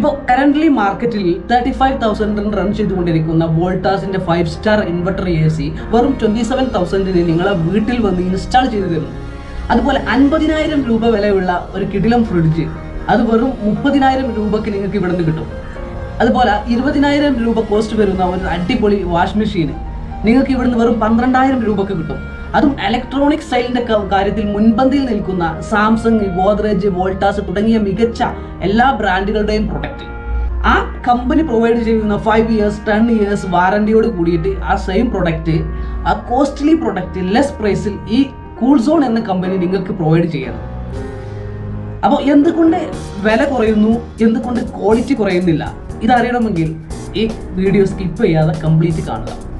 ഇപ്പോൾ കറന്റ്ലി മാർക്കറ്റിൽ thirty five തൗസൻഡിന് റൺ ചെയ്തുകൊണ്ടിരിക്കുന്ന വോൾട്ടാസിന്റെ five star inverter A C വെറും ട്വന്റി സെവൻ തൗസൻഡിന് നിങ്ങളെ വീട്ടിൽ വന്ന് ഇൻസ്റ്റാൾ ചെയ്തു തരുന്നു അതുപോലെ അൻപതിനായിരം രൂപ വിലയുള്ള ഒരു കിടിലം ഫ്രിഡ്ജ് അത് വെറും മുപ്പതിനായിരം രൂപക്ക് നിങ്ങൾക്ക് ഇവിടെ നിന്ന് കിട്ടും അതുപോലെ ഇരുപതിനായിരം രൂപ കോസ്റ്റ് വരുന്ന ഒരു അടിപൊളി വാഷ് മെഷീൻ നിങ്ങൾക്ക് ഇവിടുന്ന് വെറും പന്ത്രണ്ടായിരം രൂപക്ക് കിട്ടും അതും ഇലക്ട്രോണിക് സ്റ്റൈലിന്റെ ക- കാര്യത്തിൽ മുൻപന്തിയിൽ നിൽക്കുന്ന സാംസങ് ഗോദ്രേജ് വോൾട്ടാസ് തുടങ്ങിയ മികച്ച എല്ലാ ബ്രാൻഡുകളുടെയും പ്രൊഡക്റ്റ് ആ കമ്പനി പ്രൊവൈഡ് ചെയ്യുന്ന ഫൈവ് ഇയേഴ്സ് ടെൻ ഇയേഴ്സ് വാറണ്ടിയോട് കൂടിയിട്ട് ആ സെയിം പ്രൊഡക്റ്റ് ആ കോസ്റ്റ്ലി പ്രൊഡക്റ്റ് ലെസ് പ്രൈസിൽ ഈ കൂൾ സോൺ എന്ന കമ്പനി നിങ്ങൾക്ക് പ്രൊവൈഡ് ചെയ്യണം അപ്പോൾ എന്തുകൊണ്ട് വില കുറയുന്നു എന്തുകൊണ്ട് ക്വാളിറ്റി കുറയുന്നില്ല ഇതറിയണമെങ്കിൽ ഈ വീഡിയോ സ്കിപ്പ് ചെയ്യാതെ കംപ്ലീറ്റ് കാണുക